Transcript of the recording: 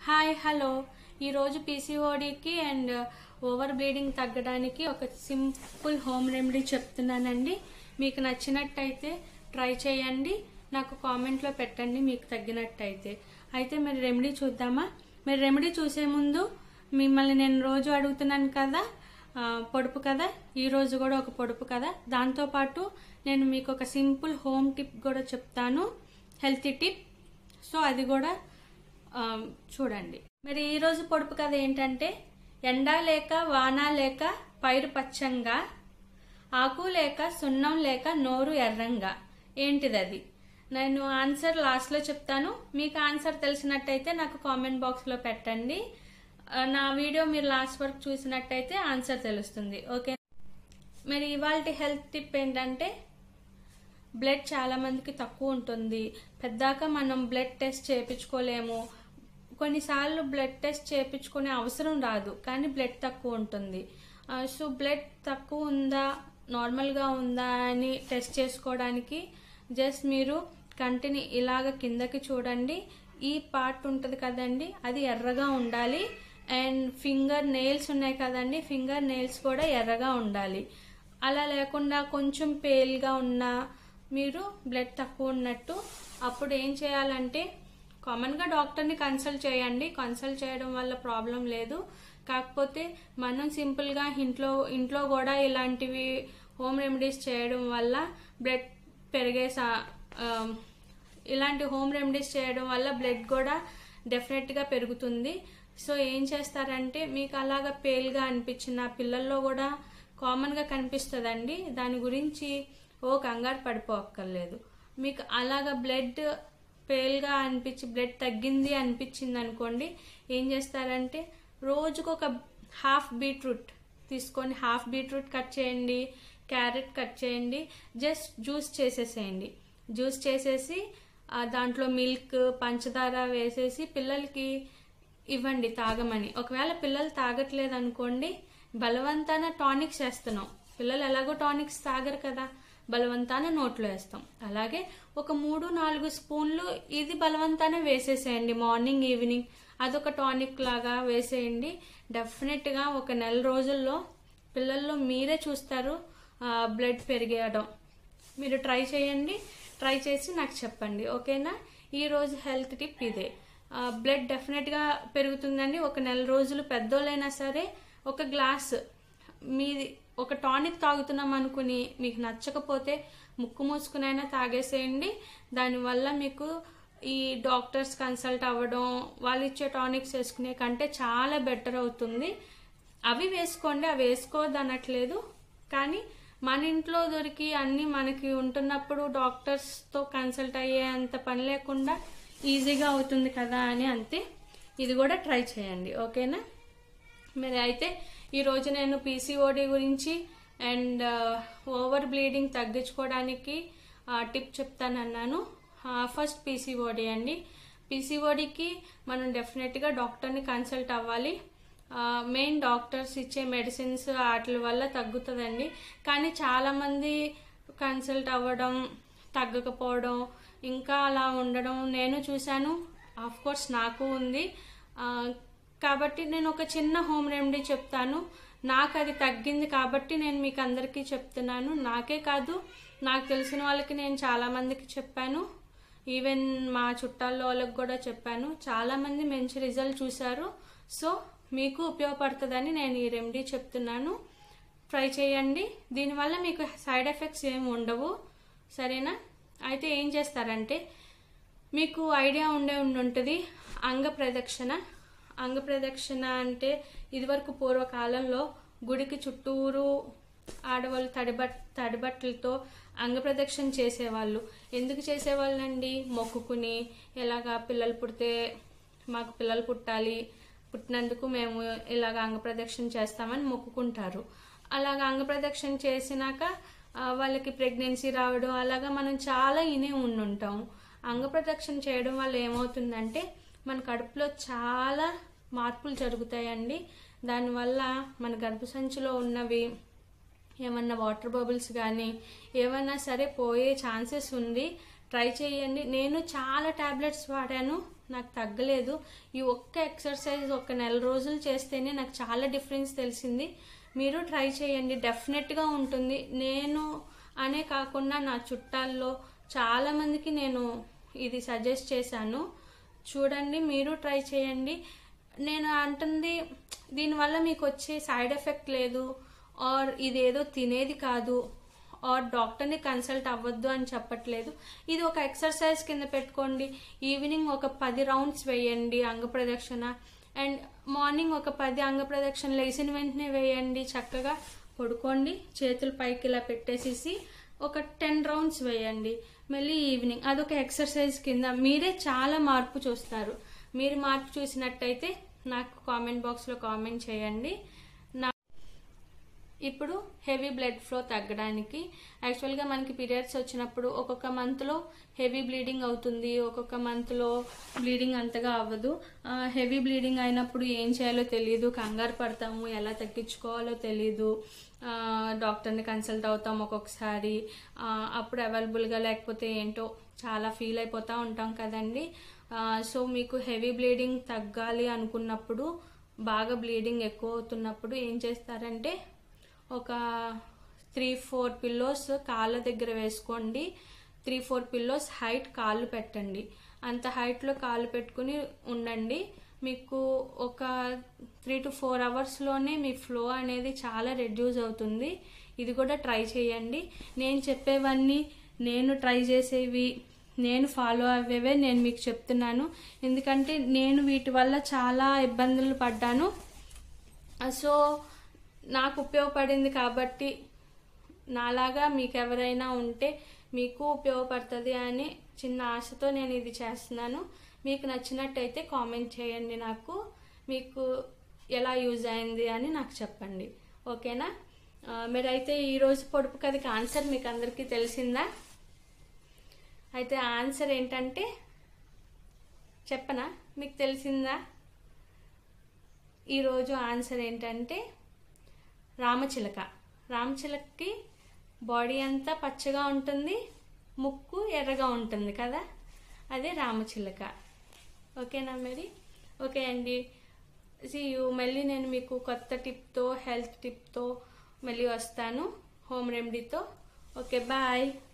hi hello ఈరోజు పీసీఓడికి and over bleeding తగ్గడానికి ఒక సింపుల్ హోమ్ రెమెడీ చెప్తున్నానండి మీకు నచ్చినట్టయితే ట్రై చేయండి నాకు కామెంట్లో పెట్టండి మీకు తగ్గినట్టయితే అయితే మరి రెమెడీ చూద్దామా మరి రెమెడీ చూసే ముందు మిమ్మల్ని నేను రోజు అడుగుతున్నాను కదా ఆ, పొడుపు కదా ఈ రోజు కూడా ఒక పొడుపు కదా దాంతోపాటు నేను మీకు ఒక సింపుల్ హోమ్ టిప్ కూడా చెప్తాను హెల్తీ టిప్ సో అది కూడా ఆ, చూడండి మరి ఈ రోజు పొడుపు కథ ఏంటంటే ఎండ లేక వాన లేక పైరు పచ్చంగా ఆకు లేక సున్నం లేక నోరు ఎర్రంగా ఏంటిది అది నేను ఆన్సర్ లాస్ట్లో చెప్తాను మీకు ఆన్సర్ తెలిసినట్టయితే నాకు కామెంట్ బాక్స్లో పెట్టండి ఆ, నా వీడియో మీరు లాస్ట్ వరకు చూసినట్టయితే ఆన్సర్ తెలుస్తుంది ఓకే మరి ఇవాళ హెల్త్ టిప్ ఏంటంటే బ్లడ్ చాలా మందికి తక్కువ ఉంటుంది పెద్దాక మనం బ్లడ్ టెస్ట్ చేయించుకోలేము కొన్నిసార్లు బ్లడ్ టెస్ట్ చేయించుకునే అవసరం రాదు కానీ బ్లడ్ తక్కువ ఉంటుంది ఆ, సో బ్లడ్ తక్కువ ఉందా నార్మల్గా ఉందా అని టెస్ట్ చేసుకోవడానికి జస్ట్ మీరు కంటిని ఇలాగ కిందకి చూడండి ఈ పార్ట్ ఉంటుంది కదండి అది ఎర్రగా ఉండాలి అండ్ ఫింగర్ నెయిల్స్ ఉన్నాయి కదండి ఫింగర్ నెయిల్స్ కూడా ఎర్రగా ఉండాలి అలా లేకుండా కొంచెం పేల్గా ఉన్నా మీరు బ్లడ్ తక్కువ ఉన్నట్టు అప్పుడు ఏం చేయాలంటే కామన్గా డాక్టర్ని కన్సల్ట్ చేయండి కన్సల్ట్ చేయడం వల్ల ప్రాబ్లం లేదు కాకపోతే మనం సింపుల్గా ఇంట్లో ఇంట్లో కూడా ఇలాంటివి హోమ్ రెమెడీస్ చేయడం వల్ల బ్లడ్ పెరిగే సా- ఆ, ఇలాంటి హోమ్ రెమెడీస్ చేయడం వల్ల బ్లడ్ కూడా డెఫినెట్గా పెరుగుతుంది సో ఏం చేస్తారంటే మీకు అలాగా పేల్గా అనిపించిన పిల్లల్లో కూడా కామన్గా కనిపిస్తుందండి దాని గురించి ఓ కంగారు పడిపోక్కర్లేదు మీకు అలాగా బ్లడ్ పేల్గా అనిపించి బ్లడ్ తగ్గింది అనిపించింది అనుకోండి ఏం చేస్తారంటే రోజుకు ఒక హాఫ్ బీట్రూట్ తీసుకొని హాఫ్ బీట్రూట్ కట్ చేయండి క్యారెట్ కట్ చేయండి జస్ట్ జ్యూస్ చేసేసేయండి జ్యూస్ చేసేసి ఆ, దాంట్లో మిల్క్ పంచదార వేసేసి పిల్లలకి ఇవ్వండి తాగమని ఒకవేళ పిల్లలు తాగట్లేదు అనుకోండి బలవంతాన టానిక్స్ వేస్తున్నాం పిల్లలు ఎలాగో టానిక్స్ తాగరు కదా బలవంతాన నోట్లో వేస్తాం అలాగే ఒక మూడు నాలుగు స్పూన్లు ఇది బలవంతాన వేసేసేయండి మార్నింగ్ ఈవినింగ్ అదొక టానిక్ లాగా వేసేయండి డెఫినెట్గా ఒక నెల రోజుల్లో పిల్లల్లో మీరే చూస్తారు బ్లడ్ పెరిగేయడం మీరు ట్రై చేయండి ట్రై చేసి నాకు చెప్పండి ఓకేనా ఈ రోజు హెల్త్ టిప్ ఇదే బ్లడ్ డెఫినెట్గా పెరుగుతుందండి ఒక నెల రోజులు పెద్దోళ్ళైనా సరే ఒక గ్లాస్ మీది ఒక టానిక్ తాగుతున్నాం అనుకుని మీకు నచ్చకపోతే ముక్కు మూసుకునైనా తాగేసేయండి దానివల్ల మీకు ఈ డాక్టర్స్ కన్సల్ట్ అవ్వడం వాళ్ళు ఇచ్చే టానిక్స్ వేసుకునే కంటే చాలా బెటర్ అవుతుంది అవి వేసుకోండి అవి వేసుకోవద్దు అనట్లేదు కానీ మన ఇంట్లో దొరికి అన్ని మనకి ఉంటున్నప్పుడు డాక్టర్స్తో కన్సల్ట్ అయ్యే అంత పని లేకుండా ఈజీగా అవుతుంది కదా అని అంతే ఇది కూడా ట్రై చేయండి ఓకేనా మరి అయితే ఈరోజు నేను పీసీఓడి గురించి అండ్ ఓవర్ బ్లీడింగ్ తగ్గించుకోవడానికి టిప్ చెప్తానన్నాను ఫస్ట్ పీసీఓడి అండి పీసీఓడికి మనం డెఫినెట్గా డాక్టర్ని కన్సల్ట్ అవ్వాలి మెయిన్ డాక్టర్స్ ఇచ్చే మెడిసిన్స్ వాటి వల్ల తగ్గుతుందండి కానీ చాలామంది కన్సల్ట్ అవ్వడం తగ్గకపోవడం ఇంకా అలా ఉండడం నేను చూశాను ఆఫ్ కోర్స్ నాకు ఉంది ఆ, కాబట్టి నేను ఒక చిన్న హోమ్ రెమెడీ చెప్తాను నాకు అది తగ్గింది కాబట్టి నేను మీకు అందరికీ చెప్తున్నాను నాకే కాదు నాకు తెలిసిన వాళ్ళకి నేను చాలా మందికి చెప్పాను ఈవెన్ మా చుట్టాల్లో వాళ్ళకి కూడా చెప్పాను చాలా మంది మంచి రిజల్ట్ చూశారు సో మీకు ఉపయోగపడుతుందని నేను ఈ రెమెడీ చెప్తున్నాను ట్రై చేయండి దీనివల్ల మీకు సైడ్ ఎఫెక్ట్స్ ఏమి ఉండవు సరేనా అయితే ఏం చేస్తారంటే మీకు ఐడియా ఉండే ఉంటుంది అంగ ప్రదక్షిణ అంగ ప్రదక్షిణ అంటే ఇదివరకు పూర్వకాలంలో గుడికి చుట్టూరు ఆడవాళ్ళు తడిబట్ తడిబట్టలతో అంగ ప్రదక్షిణ చేసేవాళ్ళు ఎందుకు చేసేవాళ్ళండి మొక్కుకుని ఎలాగా పిల్లలు పుడితే మాకు పిల్లలు పుట్టాలి పుట్టినందుకు మేము ఇలాగ అంగ ప్రదక్షిణ చేస్తామని మొక్కుకుంటారు అలాగ అంగ ప్రదక్షిణ చేసినాక ఆ, వాళ్ళకి ప్రెగ్నెన్సీ రావడం అలాగా మనం చాలా ఇనే ఉండుంటాం అంగ ప్రదక్షిణ చేయడం వల్ల ఏమవుతుందంటే మన కడుపులో చాలా మార్పులు జరుగుతాయండి దానివల్ల మన గర్భసంచిలో ఉన్నవి ఏమన్నా వాటర్ బబుల్స్ కానీ ఏమన్నా సరే పోయే ఛాన్సెస్ ఉంది ట్రై చేయండి నేను చాలా టాబ్లెట్స్ వాడాను నాకు తగ్గలేదు ఈ ఒక్క ఎక్సర్సైజ్ ఒక నెల రోజులు చేస్తేనే నాకు చాలా డిఫరెన్స్ తెలిసింది మీరు ట్రై చేయండి డెఫినెట్గా ఉంటుంది నేను అనే కాకుండా నా చుట్టాల్లో చాలా మందికి నేను ఇది సజెస్ట్ చేశాను చూడండి మీరు ట్రై చేయండి నేను అంటుంది దీనివల్ల మీకు వచ్చే సైడ్ ఎఫెక్ట్ లేదు ఆర్ ఇదేదో తినేది కాదు ఆర్ డాక్టర్ని కన్సల్ట్ అవ్వద్దు అని చెప్పట్లేదు ఇది ఒక ఎక్సర్సైజ్ కింద పెట్టుకోండి ఈవినింగ్ ఒక పది రౌండ్స్ వేయండి అంగ ప్రదక్షిణ అండ్ మార్నింగ్ ఒక పది అంగ ప్రదక్షిణ లేచిన వెంటనే వేయండి చక్కగా పడుకోండి చేతులు పైకి ఇలా పెట్టేసేసి ఒక టెన్ రౌండ్స్ వేయండి మళ్ళీ ఈవినింగ్ అదొక ఎక్సర్సైజ్ కింద మీరే చాలా మార్పు చూస్తారు మీరు మార్పు చూసినట్టయితే నాకు కామెంట్ బాక్స్లో కామెంట్ చేయండి నా ఇప్పుడు హెవీ బ్లడ్ ఫ్లో తగ్గడానికి యాక్చువల్గా మనకి పీరియడ్స్ వచ్చినప్పుడు ఒక్కొక్క మంత్లో హెవీ బ్లీడింగ్ అవుతుంది ఒక్కొక్క మంత్లో బ్లీడింగ్ అంతగా అవ్వదు హెవీ బ్లీడింగ్ అయినప్పుడు ఏం చేయాలో తెలియదు కంగారు పడతాము ఎలా తగ్గించుకోవాలో తెలియదు ఆ, డాక్టర్ని కన్సల్ట్ అవుతాం ఒక్కొక్కసారి ఆ, అప్పుడు అవైలబుల్గా లేకపోతే ఏంటో చాలా ఫీల్ అయిపోతూ ఉంటాం కదండి ఆ, సో మీకు హెవీ బ్లీడింగ్ తగ్గాలి అనుకున్నప్పుడు బాగా బ్లీడింగ్ ఎక్కువ అవుతున్నప్పుడు ఏం చేస్తారంటే ఒక త్రీ ఫోర్ పిల్లోస్ కాళ్ళ దగ్గర వేసుకోండి త్రీ ఫోర్ పిల్లోస్ హైట్ కాళ్ళు పెట్టండి అంత హైట్లో కాళ్ళు పెట్టుకుని ఉండండి మీకు ఒక త్రీ టు ఫోర్ అవర్స్లోనే మీ ఫ్లో అనేది చాలా రెడ్యూస్ అవుతుంది ఇది కూడా ట్రై చేయండి నేను చెప్పేవన్నీ నేను ట్రై చేసేవి నేను ఫాలో అయ్యేవే నేను మీకు చెప్తున్నాను ఎందుకంటే నేను వీటి వల్ల చాలా ఇబ్బందులు పడ్డాను సో నాకు ఉపయోగపడింది కాబట్టి నాలాగా మీకు ఎవరైనా ఉంటే మీకు ఉపయోగపడుతుంది అని చిన్న ఆశతో నేను ఇది చేస్తున్నాను మీకు నచ్చినట్టయితే కామెంట్ చేయండి నాకు మీకు ఎలా యూజ్ అయింది అని నాకు చెప్పండి ఓకేనా ఆ, మీరైతే ఈరోజు పొడుపు కథకి ఆన్సర్ మీకు అందరికీ తెలిసిందా అయితే ఆన్సర్ ఏంటంటే చెప్పనా మీకు తెలిసిందా ఈరోజు ఆన్సర్ ఏంటంటే రామచిలక రామచిలకకి బాడీ అంతా పచ్చగా ఉంటుంది ముక్కు ఎర్రగా ఉంటుంది కదా అదే రామచిలక ఓకేనా మరి ఓకే అండి సి యూ మళ్ళీ నేను మీకు కొత్త టిప్తో హెల్త్ టిప్తో మళ్ళీ వస్తాను హోమ్ రెమెడీతో ఓకే బాయ్